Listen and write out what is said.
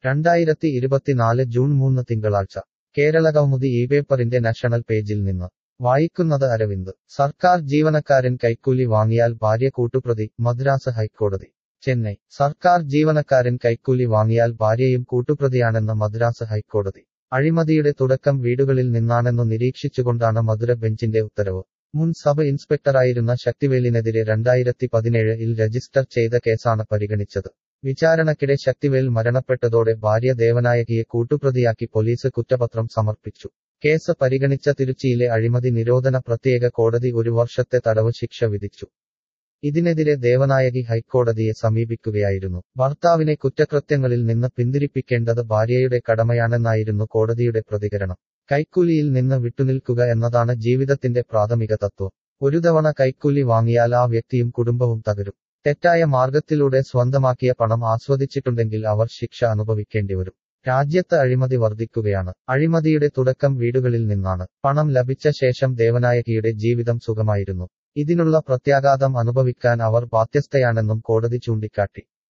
രണ്ടായിരത്തി ഇരുപത്തിനാല് ജൂൺ മൂന്ന് തിങ്കളാഴ്ച കേരള കൗമുദി ഈ പേപ്പറിന്റെ നാഷണൽ പേജിൽ നിന്ന് വായിക്കുന്നത് അരവിന്ദ് സർക്കാർ ജീവനക്കാരൻ കൈക്കൂലി വാങ്ങിയാൽ ഭാര്യ കൂട്ടുപ്രതി മദ്രാസ് ഹൈക്കോടതി ചെന്നൈ സർക്കാർ ജീവനക്കാരൻ കൈക്കൂലി വാങ്ങിയാൽ ഭാര്യയും കൂട്ടുപ്രതിയാണെന്ന് മദ്രാസ് ഹൈക്കോടതി അഴിമതിയുടെ തുടക്കം വീടുകളിൽ നിന്നാണെന്നു നിരീക്ഷിച്ചുകൊണ്ടാണ് മധുര ബെഞ്ചിന്റെ ഉത്തരവ് മുൻ സബ് ഇൻസ്പെക്ടറായിരുന്ന ശക്തിവേലിനെതിരെ രണ്ടായിരത്തി പതിനേഴിൽ രജിസ്റ്റർ ചെയ്ത കേസാണ് പരിഗണിച്ചത് വിചാരണക്കിടെ ശക്തിവേൽ മരണപ്പെട്ടതോടെ ഭാര്യ ദേവനായകിയെ കൂട്ടുപ്രതിയാക്കി പോലീസ് കുറ്റപത്രം സമർപ്പിച്ചു കേസ് പരിഗണിച്ച തിരുച്ചിയിലെ അഴിമതി നിരോധന പ്രത്യേക കോടതി ഒരു വർഷത്തെ തടവ് ശിക്ഷ വിധിച്ചു ഇതിനെതിരെ ദേവനായകി ഹൈക്കോടതിയെ സമീപിക്കുകയായിരുന്നു ഭർത്താവിനെ കുറ്റകൃത്യങ്ങളിൽ നിന്ന് പിന്തിരിപ്പിക്കേണ്ടത് ഭാര്യയുടെ കടമയാണെന്നായിരുന്നു കോടതിയുടെ പ്രതികരണം കൈക്കൂലിയിൽ നിന്ന് വിട്ടുനിൽക്കുക എന്നതാണ് ജീവിതത്തിന്റെ പ്രാഥമിക തത്വം ഒരു തവണ കൈക്കൂലി വാങ്ങിയാൽ ആ വ്യക്തിയും കുടുംബവും തകരും തെറ്റായ മാർഗത്തിലൂടെ സ്വന്തമാക്കിയ പണം ആസ്വദിച്ചിട്ടുണ്ടെങ്കിൽ അവർ ശിക്ഷ അനുഭവിക്കേണ്ടിവരും രാജ്യത്ത് അഴിമതി വർദ്ധിക്കുകയാണ് അഴിമതിയുടെ തുടക്കം വീടുകളിൽ നിന്നാണ് പണം ലഭിച്ച ശേഷം ദേവനായകിയുടെ ജീവിതം സുഖമായിരുന്നു ഇതിനുള്ള പ്രത്യാഘാതം അനുഭവിക്കാൻ അവർ ബാധ്യസ്ഥയാണെന്നും കോടതി ചൂണ്ടിക്കാട്ടി